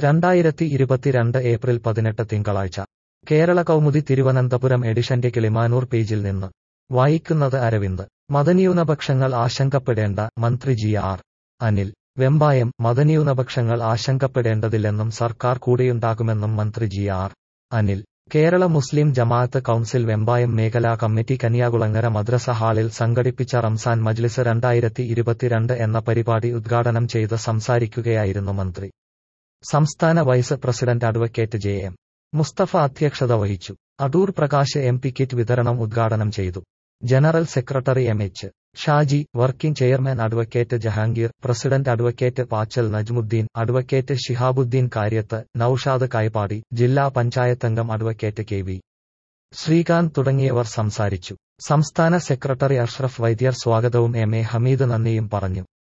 രണ്ടായിരത്തി ഇരുപത്തിരണ്ട് ഏപ്രിൽ പതിനെട്ട് തിങ്കളാഴ്ച കേരള കൗമുദി തിരുവനന്തപുരം എഡിഷന്റെ കിളിമാനൂർ പേജിൽ നിന്ന് വായിക്കുന്നത് അരവിന്ദ് മതന്യൂനപക്ഷങ്ങൾ ആശങ്കപ്പെടേണ്ട മന്ത്രി ജി ആർ അനിൽ വെമ്പായം മതന്യൂനപക്ഷങ്ങൾ ആശങ്കപ്പെടേണ്ടതില്ലെന്നും സർക്കാർ കൂടെയുണ്ടാകുമെന്നും മന്ത്രി G R Anil Kerala Muslim Jamaath council Vembayam മേഖലാ കമ്മിറ്റി കന്യാകുളങ്ങര മദ്രസ ഹാളിൽ സംഘടിപ്പിച്ച റംസാൻ മജ്ലിസ് രണ്ടായിരത്തി ഇരുപത്തിരണ്ട് എന്ന പരിപാടി ഉദ്ഘാടനം ചെയ്ത് സംസാരിക്കുകയായിരുന്നു മന്ത്രി സംസ്ഥാന vice president advocate J M Mustafa അധ്യക്ഷത വഹിച്ചു Adoor Prakash M P kit വിതരണം ഉദ്ഘാടനം ചെയ്തു general secretary M H Shaji working chairman advocate Jahangir president advocate Pachal Najmuddin advocate Shihabuddin Kariyath Noushad Kaypadi ജില്ലാ പഞ്ചായത്തംഗം അഡ്വക്കേറ്റ് കെ വി ശ്രീകാന്ത് തുടങ്ങിയവർ സംസാരിച്ചു സംസ്ഥാന സെക്രട്ടറി അഷ്റഫ് വൈദ്യർ സ്വാഗതവും എം എ ഹമീദ് നന്ദിയും പറഞ്ഞു